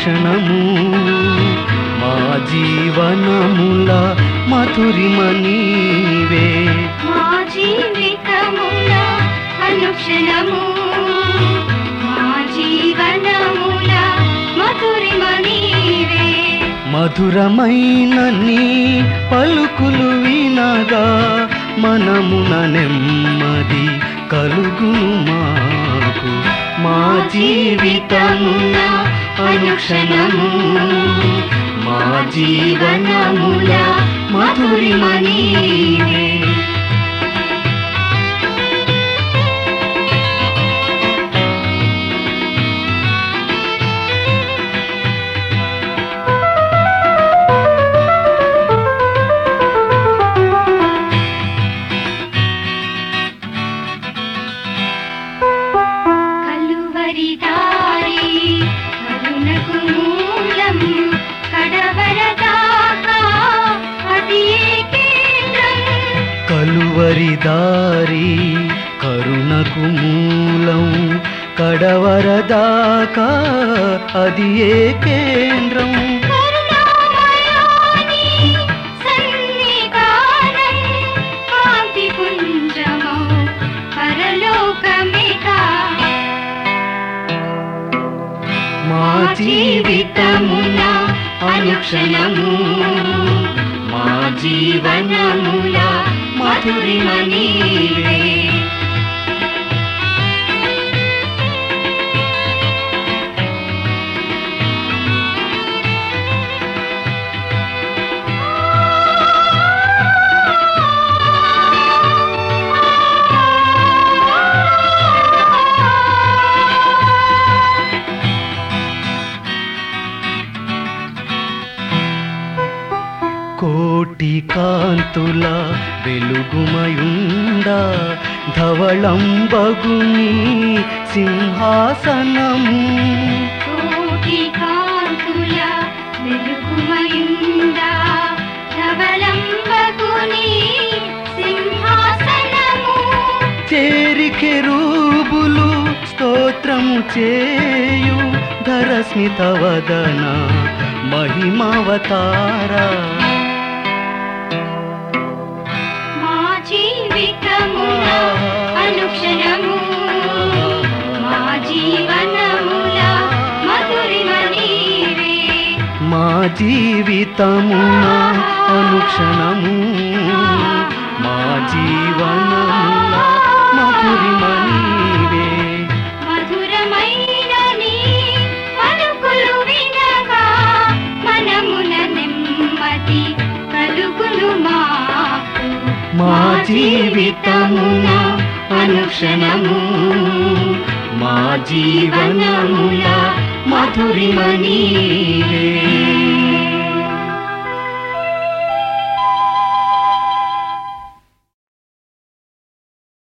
అనుక్షణము మా జీవనముల మధురిమ నీవే మా జీవితముల అనుక్షణము మా జీవనముల మధురిమ నీవే మధురమైన నీ పలుకులు వినగా మనమున నెమ్మది కలుగును మాకు మా జీవితమున అనుక్షణము మా జీవనముల మధురిమ నీవే కలువరి దారి కరుణకు మూలం కడవర దాకా అది ఏ కేంద్రం కలువరి దారి కరుణకు మూలం కడవర దాకా అది ఏ కేంద్రం కరుణామయాని సన్నిధానం కాంతి పుంజమౌ పరలోకమిగా మా జీవితమున అనుక్షణము మా జీవనముల మధురిమ నీవే కోటి కాంతుల వెలుగుమయుండా ధవళంబగుని సింహాసనము కోటి కాంతుల వెలుగుమయుండా ధవళంబగుని సింహాసనము చేరి కెరూబులు స్తోత్రము చేయు ధరస్మిత వదన మహిమావతారా మా జీవితముల అనుక్షణము మా జీవనముల మధురిమ నీవే మా జీవితమున అనుక్షణము మా జీవనముల మధురిమ నీవే మధురమైన నీ పలుకులు వినగా మనమున నెమ్మది కలుగును మాకు మా జీవితమున అనుక్షణము మా జీవనముల మధురిమ నీవే